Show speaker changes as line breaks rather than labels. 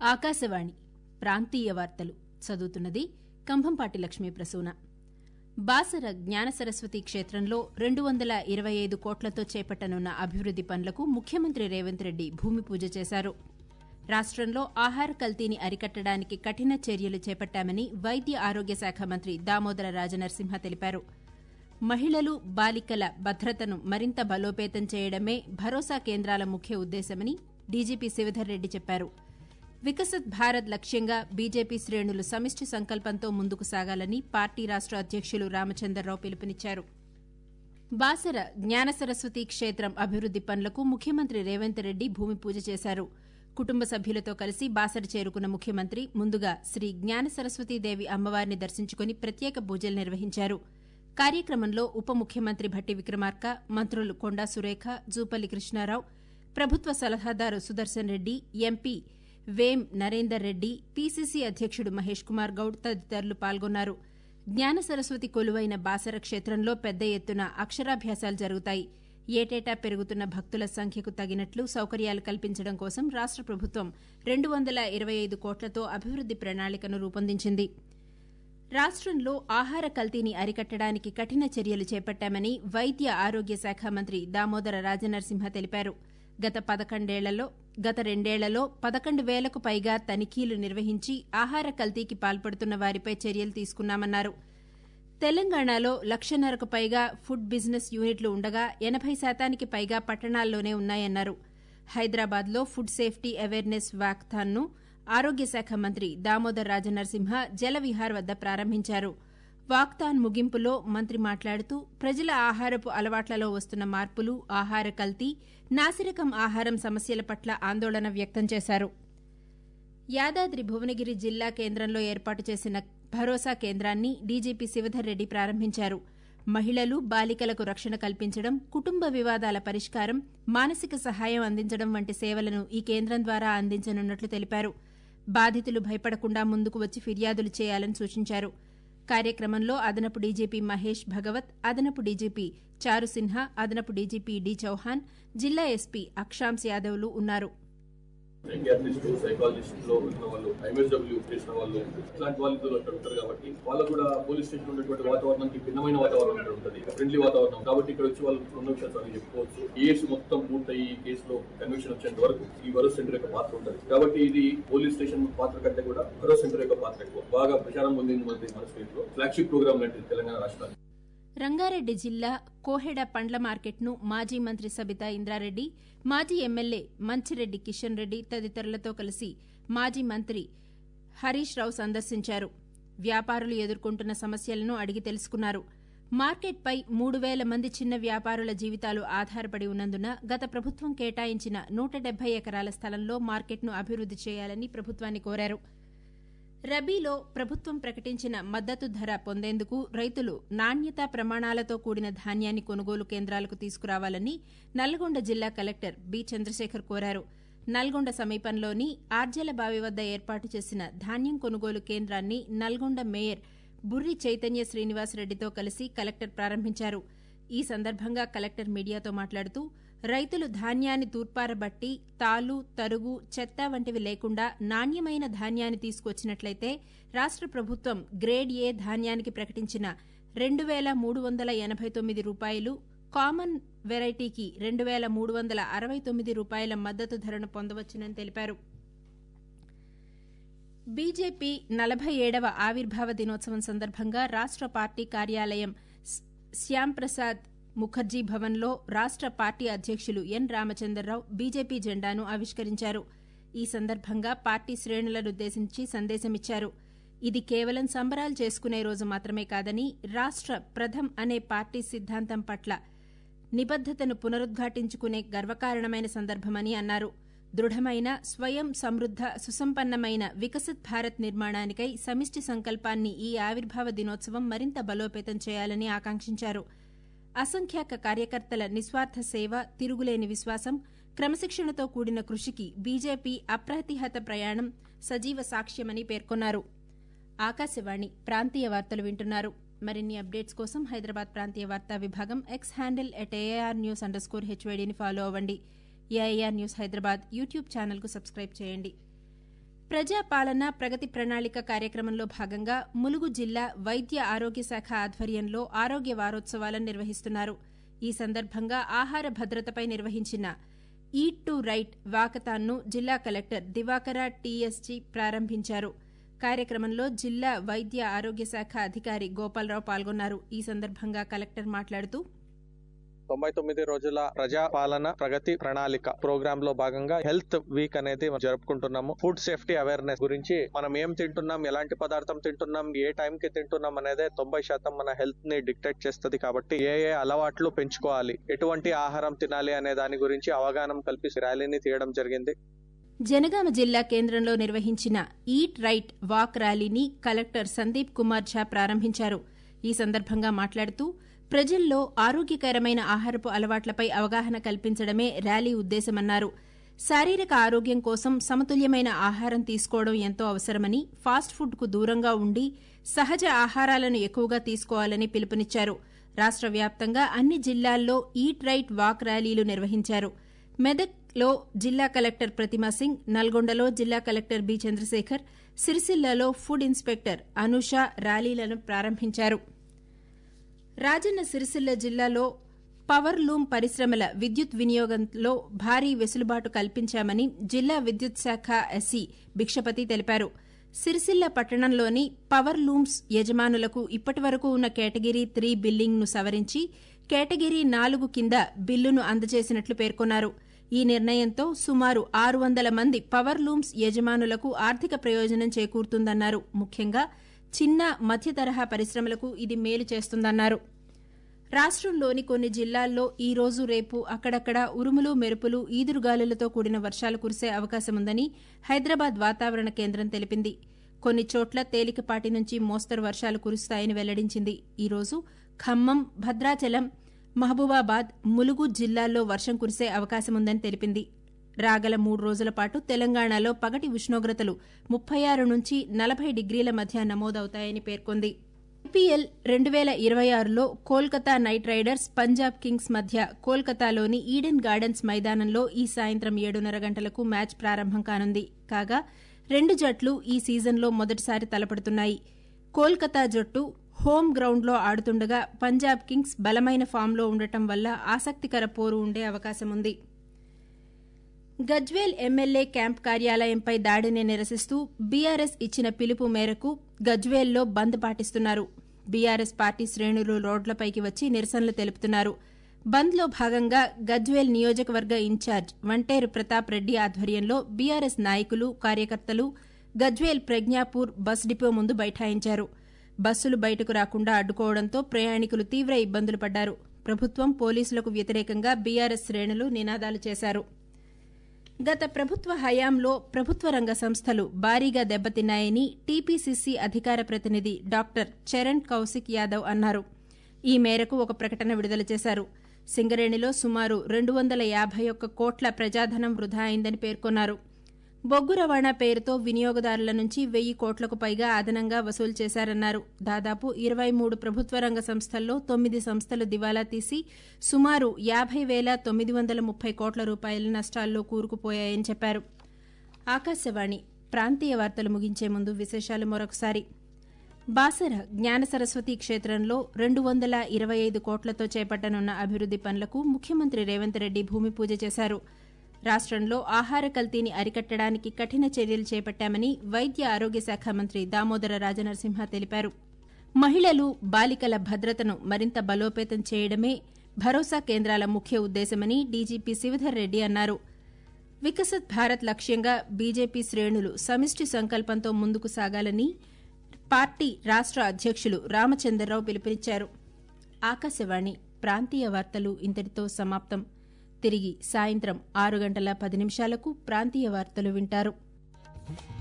ఆకాశవాణి ప్రాంతీయ వార్తలు చదువుతున్నది కంభంపాటి లక్ష్మీ ప్రసూన బాసర జ్ఞాన సరస్వతి క్షేత్రంలో రెండు వందల ఇరవై ఐదు కోట్లతో చేపట్టనున్న అభివృద్ది పనులకు ముఖ్యమంత్రి రేవంత్ రెడ్డి భూమి పూజ చేశారు రాష్టంలో ఆహార కల్తీని అరికట్టడానికి కఠిన చర్యలు చేపట్టామని వైద్య ఆరోగ్య శాఖ మంత్రి దామోదర రాజనరసింహ తెలిపారు మహిళలు బాలికల భద్రతను మరింత బలోపేతం చేయడమే భరోసా కేంద్రాల ముఖ్య ఉద్దేశమని డీజీపీ శివధర్ రెడ్డి చెప్పారు వికసిత్ భారత్ లక్ష్యంగా బీజేపీ శ్రేణులు సమిష్టి సంకల్పంతో ముందుకు సాగాలని పార్టీ రాష్ట అధ్యకులు రామచంద్రరావు పిలుపునిచ్చారు బాసర జ్ఞాన సరస్వతి క్షేత్రం అభివృద్ది పనులకు ముఖ్యమంత్రి రేవంత్ రెడ్డి భూమి పూజ చేశారు కుటుంబ సభ్యులతో కలిసి బాసర చేరుకున్న ముఖ్యమంత్రి ముందుగా శ్రీ జ్ఞాన సరస్వతీదేవి అమ్మవారిని దర్శించుకుని ప్రత్యేక పూజలు నిర్వహించారు కార్యక్రమంలో ఉప ముఖ్యమంత్రి భట్టి విక్రమార్క మంత్రులు కొండా సురేఖ జూపల్లి కృష్ణారావు ప్రభుత్వ సలహాదారు సుదర్శన్ రెడ్డి ఎంపీ వేం నరేందర్ రెడ్డి పీసీసీ అధ్యకుడు మహేష్ కుమార్ గౌడ్ తదితరులు పాల్గొన్నారు జ్ఞాన సరస్వతి కొలువైన బాసర క్షేత్రంలో పెద్ద ఎత్తున అక్షరాభ్యాసాలు జరుగుతాయి ఏటేటా పెరుగుతున్న భక్తుల సంఖ్యకు తగినట్లు సౌకర్యాలు కల్పించడం కోసం రాష్ట ప్రభుత్వం రెండు వందల ఇరవై ఐదు కోట్లతో అభివృద్ది ప్రణాళికను రూపొందించింది రాష్టంలో ఆహార కల్తీని అరికట్టడానికి కఠిన చర్యలు చేపట్టామని వైద్య ఆరోగ్య శాఖ మంత్రి దామోదర రాజనరసింహ తెలిపారు గత పదకొండేళ్లలో గత రెండేళ్లలో పదకొండు వేలకు పైగా తనిఖీలు నిర్వహించి ఆహార కల్తీకి పాల్పడుతున్న వారిపై చర్యలు తీసుకున్నామన్నారు తెలంగాణలో లక్షన్నరకు పైగా ఫుడ్ బిజినెస్ యూనిట్లు ఉండగా ఎనబై శాతానికి పైగా పట్టణాల్లోనే ఉన్నాయన్నారు హైదరాబాద్లో ఫుడ్ సేఫ్టీ అవేర్నెస్ వాక్థాన్ను ఆరోగ్య శాఖ మంత్రి దామోదర్ రాజనరసింహ జలవిహార్ వద్ద ప్రారంభించారు వాక్థాన్ ముగింపులో మంత్రి మాట్లాడుతూ ప్రజల ఆహారపు అలవాట్లలో వస్తున్న మార్పులు ఆహార కల్తీ నాసిరకం ఆహారం సమస్యల పట్ల ఆందోళన వ్యక్తం చేశారు యాదాద్రి భువనగిరి జిల్లా కేంద్రంలో ఏర్పాటు చేసిన భరోసా కేంద్రాన్ని డీజీపీ శివధర్ రెడ్డి ప్రారంభించారు మహిళలు బాలికలకు రక్షణ కల్పించడం కుటుంబ వివాదాల పరిష్కారం మానసిక సహాయం అందించడం వంటి సేవలను ఈ కేంద్రం ద్వారా అందించనున్నట్లు తెలిపారు బాధితులు భయపడకుండా ముందుకు వచ్చి ఫిర్యాదులు చేయాలని సూచించారు కార్యక్రమంలో అదనపు డీజీపీ మహేష్ భగవత్ అదనపు డీజీపీ చారు సిన్హా అదనపు డీజీపీ డి చౌహాన్ జిల్లా ఎస్పీ అక్షాంశ్ యాదవ్లు ఉన్నారు
సైకియాట్రిస్ట్ సైకాలజిస్ట్ లో ఉన్న వాళ్ళు ఎంఎస్డబ్ల్యూ చేసిన వాళ్ళు ఇట్లాంటి వాళ్ళు ఇద్దరు అక్కడ ఉంటారు కాబట్టి వాళ్ళకు కూడా పోలీస్ స్టేషన్ ఉన్నటువంటి వాతావరణానికి భిన్నమైన వాతావరణం ఇక్కడ ఉంటుంది ఫ్రెండ్లీ వాతావరణం కాబట్టి ఇక్కడ వచ్చి వాళ్ళు ఉన్న విషయాలు అన్ని చెప్పుకోవచ్చు కేసు మొత్తం పూర్తయి ఈ కేసులో కన్విక్షన్ వచ్చేంత వరకు ఈ భరోసా సెంటర్ యొక్క పాత్ర ఉంటుంది కాబట్టి ఇది పోలీస్ స్టేషన్ పాత్ర కంటే కూడా భరోసా సెంటర్ యొక్క పాత్ర ఎక్కువ బాగా ప్రచారం పొందింది మన మన స్టేట్ లో ఫ్లాగ్షిప్ ప్రోగ్రామ్ లాంటిది తెలంగాణ రాష్ట్రానికి
రంగారెడ్డి జిల్లా కోహెడ పండ్ల మార్కెట్ను మాజీ మంత్రి సబితా ఇంద్రారెడ్డి మాజీ ఎమ్మెల్యే మంచిరెడ్డి కిషన్ రెడ్డి తదితరులతో కలిసి మాజీ మంత్రి హరీష్ రావు సందర్శించారు వ్యాపారులు ఎదుర్కొంటున్న సమస్యలను అడిగి తెలుసుకున్నారు మార్కెట్పై మూడు వేల మంది చిన్న వ్యాపారుల జీవితాలు ఆధారపడి ఉన్నందున గత ప్రభుత్వం కేటాయించిన నూట డెబ్బై ఎకరాల స్థలంలో మార్కెట్ను అభివృద్ది చేయాలని ప్రభుత్వాన్ని కోరారు రబీలో ప్రభుత్వం ప్రకటించిన మద్దతు ధర పొందేందుకు రైతులు నాణ్యతా ప్రమాణాలతో కూడిన ధాన్యాన్ని కొనుగోలు కేంద్రాలకు తీసుకురావాలని నల్గొండ జిల్లా కలెక్టర్ బి చంద్రశేఖర్ కోరారు నల్గొండ సమీపంలోని ఆర్జలబావి వద్ద ఏర్పాటు చేసిన ధాన్యం కొనుగోలు కేంద్రాన్ని నల్గొండ మేయర్ బుర్రి చైతన్య శ్రీనివాసరెడ్డితో కలిసి కలెక్టర్ ప్రారంభించారు ఈ సందర్భంగా కలెక్టర్ మీడియాతో మాట్లాడుతూ రైతులు ధాన్యాన్ని తూర్పారబట్టి తాలు తరుగు చెత్త వంటివి లేకుండా నాణ్యమైన ధాన్యాన్ని తీసుకొచ్చినట్లయితే రాష్ట ప్రభుత్వం గ్రేడ్ ఏ ధాన్యానికి ప్రకటించిన రెండు వేల మూడు వందల ఎనబై తొమ్మిది రూపాయలు కామన్ వెరైటీకి రెండు వేల మూడు వందల అరవై తొమ్మిది రూపాయల మద్దతు ధరను పొందవచ్చునని తెలిపారు బీజేపీ నలభై ఏడవ ఆవిర్భావ దినోత్సవం సందర్భంగా రాష్ట పార్టీ కార్యాలయం శ్యాంప్రసాద్ ముఖర్జీ భవన్లో రాష్ట పార్టీ అధ్యకులు ఎన్ రామచంద్రరావు బీజేపీ జెండాను ఆవిష్కరించారు ఈ సందర్భంగా పార్టీ శ్రేణులనుద్దేశించి సందేశమిచ్చారు ఇది కేవలం సంబరాలు చేసుకునే రోజు మాత్రమే కాదని రాష్ట ప్రథమ్ అనే పార్టీ సిద్ధాంతం పట్ల నిబద్దతను పునరుద్ఘాటించుకునే గర్వకారణమైన సందర్భమని అన్నారు దృఢమైన స్వయం సమృద్ద సుసంపన్నమైన వికసిత్ భారత్ నిర్మాణానికై సమిష్టి సంకల్పాన్ని ఈ ఆవిర్భావ దినోత్సవం మరింత బలోపేతం చేయాలని ఆకాంక్షించారు అసంఖ్యాక కార్యకర్తల నిస్వార్థ సేవ తిరుగులేని విశ్వాసం క్రమశిక్షణతో కూడిన కృషికి బీజేపీ అప్రతిహత ప్రయాణం సజీవ సాక్ష్యమని పేర్కొన్నారు ఆకాశవాణి ప్రాంతీయ వార్తలు వింటున్నారు మరిన్ని అప్డేట్స్ కోసం హైదరాబాద్ ప్రాంతీయ వార్తా విభాగం X handle at AR news underscore హెచ్వైడీని ఫాలో అవ్వండి ఏఐఆర్ న్యూస్ హైదరాబాద్ యూట్యూబ్ ఛానల్కు సబ్స్క్రైబ్ చేయండి ప్రజాపాలన ప్రగతి ప్రణాళిక కార్యక్రమంలో భాగంగా ములుగు జిల్లా వైద్య ఆరోగ్య శాఖ ఆధ్వర్యంలో ఆరోగ్య వారోత్సవాలను నిర్వహిస్తున్నారు ఈ సందర్భంగా ఆహార భద్రతపై నిర్వహించిన ఈట్ టు రైట్ వాకతాన్ను జిల్లా కలెక్టర్ దివాకర టీఎస్జీ ప్రారంభించారు కార్యక్రమంలో జిల్లా వైద్య ఆరోగ్య శాఖ అధికారి గోపాలరావు పాల్గొన్నారు ఈ సందర్భంగా కలెక్టర్ మాట్లాడుతూ
తొంభై తొమ్మిది రోజుల ప్రజా పాలన ప్రగతి ప్రణాళిక ప్రోగ్రామ్ లో భాగంగా హెల్త్ వీక్ అనేది జరుపుకుంటున్నాము ఫుడ్ సేఫ్టీ అవేర్నెస్ గురించి మనం ఏం తింటున్నాం ఎలాంటి పదార్థం తింటున్నాం ఏ టైం కి తింటున్నాం అనేది తొంభై శాతం మన హెల్త్ ని డిక్టేట్ చేస్తుంది కాబట్టి ఏ ఏ అలవాట్లు పెంచుకోవాలి ఎటువంటి ఆహారం తినాలి అనే దాని గురించి అవగాహన కల్పించి ర్యాలీని తీయడం జరిగింది
జనగామ జిల్లా కేంద్రంలో నిర్వహించిన ఈట్ రైట్ వాక్ ర్యాలీని కలెక్టర్ సందీప్ కుమార్ ఝా ప్రారంభించారు ఈ సందర్భంగా మాట్లాడుతూ ప్రజల్లో ఆరోగ్యకరమైన ఆహారపు అలవాట్లపై అవగాహన కల్పించడమే ర్యాలీ ఉద్దేశమన్నారు శారీరక ఆరోగ్యం కోసం సమతుల్యమైన ఆహారం తీసుకోవడం ఎంతో అవసరమని ఫాస్ట్ ఫుడ్కు దూరంగా ఉండి సహజ ఆహారాలను ఎక్కువగా తీసుకోవాలని పిలుపునిచ్చారు రాష్ట వ్యాప్తంగా అన్ని జిల్లాల్లో ఈట్ రైట్ వాక్ ర్యాలీలు నిర్వహించారు మెదక్లో జిల్లా కలెక్టర్ ప్రతిమా సింగ్ నల్గొండలో జిల్లా కలెక్టర్ బి చంద్రశేఖర్ సిరిసిల్లలో ఫుడ్ ఇన్స్పెక్టర్ అనూష ర్యాలీలను ప్రారంభించారు రాజన్న సిరిసిల్ల జిల్లాలో పవర్ లూమ్ పరిశ్రమల విద్యుత్ వినియోగంలో భారీ వెసులుబాటు కల్పించామని జిల్లా విద్యుత్ శాఖ ఎస్సీ భిక్షపతి తెలిపారు సిరిసిల్ల పట్టణంలోని పవర్ లూమ్స్ యజమానులకు ఇప్పటివరకు ఉన్న కేటగిరీ త్రీ బిల్లింగ్ను సవరించి కేటగిరీ నాలుగు కింద బిల్లును అందజేసినట్లు పేర్కొన్నారు ఈ నిర్ణయంతో సుమారు ఆరు వందల మంది పవర్ లూమ్స్ యజమానులకు ఆర్థిక ప్రయోజనం చేకూరుతుందన్నారు ముఖ్యంగా చిన్న మధ్య తరహా పరిశ్రమలకు ఇది మేలు చేస్తుందన్నారు రాష్టంలోని కొన్ని జిల్లాల్లో ఈ రోజు రేపు అక్కడక్కడ ఉరుములు మెరుపులు ఈదురుగాలులతో కూడిన వర్షాలు కురిసే అవకాశముందని హైదరాబాద్ వాతావరణ కేంద్రం తెలిపింది కొన్ని చోట్ల తేలికపాటి నుంచి మోస్తరు వర్షాలు కురుస్తాయని వెల్లడించింది ఈ రోజు ఖమ్మం భద్రాచలం మహబూబాబాద్ ములుగు జిల్లాల్లో వర్షం కురిసే అవకాశముందని తెలిపింది రాగల మూడు రోజుల పాటు తెలంగాణలో పగటి ఉష్ణోగ్రతలు ముప్పై ఆరు నుంచి నలభై డిగ్రీల మధ్య నమోదవుతాయని పేర్కొంది ఐపీఎల్ రెండు వేల ఇరవై ఆరులో Kolkata Knight Riders Punjab Kings మధ్య కోల్కతాలోని ఈడెన్ గార్డెన్స్ మైదానంలో ఈ సాయంత్రం ఏడున్నర గంటలకు మ్యాచ్ ప్రారంభం కానుంది కాగా రెండు జట్లు ఈ సీజన్లో మొదటిసారి తలపడుతున్నాయి కోల్కతా జట్టు హోమ్ గ్రౌండ్లో ఆడుతుండగా పంజాబ్ కింగ్స్ బలమైన ఫామ్లో ఉండటం వల్ల ఆసక్తికర పోరు ఉండే అవకాశముంది గజ్వేల్ ఎమ్మెల్యే క్యాంప్ కార్యాలయంపై దాడిని నిరసిస్తూ బీఆర్ఎస్ ఇచ్చిన పిలుపు మేరకు గజ్వేల్లో బంద్ పాటిస్తున్నారు బీఆర్ఎస్ పార్టీ శ్రేణులు రోడ్లపైకి వచ్చి నిరసనలు తెలుపుతున్నారు బంద్లో భాగంగా గజ్వేల్ నియోజకవర్గ ఇన్ఛార్జ్ వంటేరు ప్రతాప్ రెడ్డి ఆధ్వర్యంలో బీఆర్ఎస్ నాయకులు కార్యకర్తలు గజ్వేల్ ప్రజ్ఞాపూర్ బస్ డిపో ముందు బైఠాయించారు బస్సులు బయటకు రాకుండా అడ్డుకోవడంతో ప్రయాణికులు తీవ్ర ఇబ్బందులు పడ్డారు ప్రభుత్వం పోలీసులకు వ్యతిరేకంగా బీఆర్ఎస్ శ్రేణులు నినాదాలు చేశారు గత ప్రభుత్వ హయాంలో ప్రభుత్వ రంగ సంస్థలు భారీగా దెబ్బతిన్నాయని టీపీసీసీ అధికార ప్రతినిధి డాక్టర్ చరణ్ కౌశిక్ యాదవ్ అన్నారు ఈ మేరకు ఒక ప్రకటన విడుదల చేశారు సింగరేణిలో సుమారు రెండు వందల యాభై ఒక్క కోట్ల ప్రజాధనం వృధా అయిందని పేర్కొన్నారు బొగ్గు రవాణా పేరుతో వినియోగదారుల నుంచి వెయ్యి కోట్లకు పైగా అదనంగా వసూలు చేశారన్నారు దాదాపు ఇరవై మూడు ప్రభుత్వ రంగ సంస్థల్లో తొమ్మిది సంస్థలు దివాలా తీసి సుమారు యాభై వేల తొమ్మిది వందల ముప్పై కోట్ల రూపాయల నష్టాల్లో కూరుకుపోయాయని చెప్పారు ఆకాశవాణి ప్రాంతీయ వార్తలు ముగించే ముందు విశేషాలు మరొకసారి బాసర జ్ఞాన సరస్వతి క్షేత్రంలో రెండు వందల ఇరవై ఐదు కోట్లతో చేపట్టనున్న అభివృద్ది పనులకు ముఖ్యమంత్రి రేవంత్ రెడ్డి భూమి పూజ చేశారు రాష్టంలో ఆహార కల్తీని అరికట్టడానికి కఠిన చర్యలు చేపట్టామని వైద్య ఆరోగ్య శాఖ మంత్రి దామోదర రాజనరసింహ తెలిపారు మహిళలు బాలికల భద్రతను మరింత బలోపేతం చేయడమే భరోసా కేంద్రాల ముఖ్య ఉద్దేశమని డీజీపీ శివధర్ రెడ్డి అన్నారు వికసిత్ భారత్ లక్ష్యంగా బీజేపీ శ్రేణులు సమిష్టి సంకల్పంతో ముందుకు సాగాలని పార్టీ రాష్ట అధ్యక్షులు రామచంద్రరావు పిలుపునిచ్చారు ఆకాశవాణి ప్రాంతీయ వార్తలు ఇంతటితో సమాప్తం తిరిగి సాయంత్రం ఆరు గంటల పది నిమిషాలకు ప్రాంతీయ వార్తలు వింటారు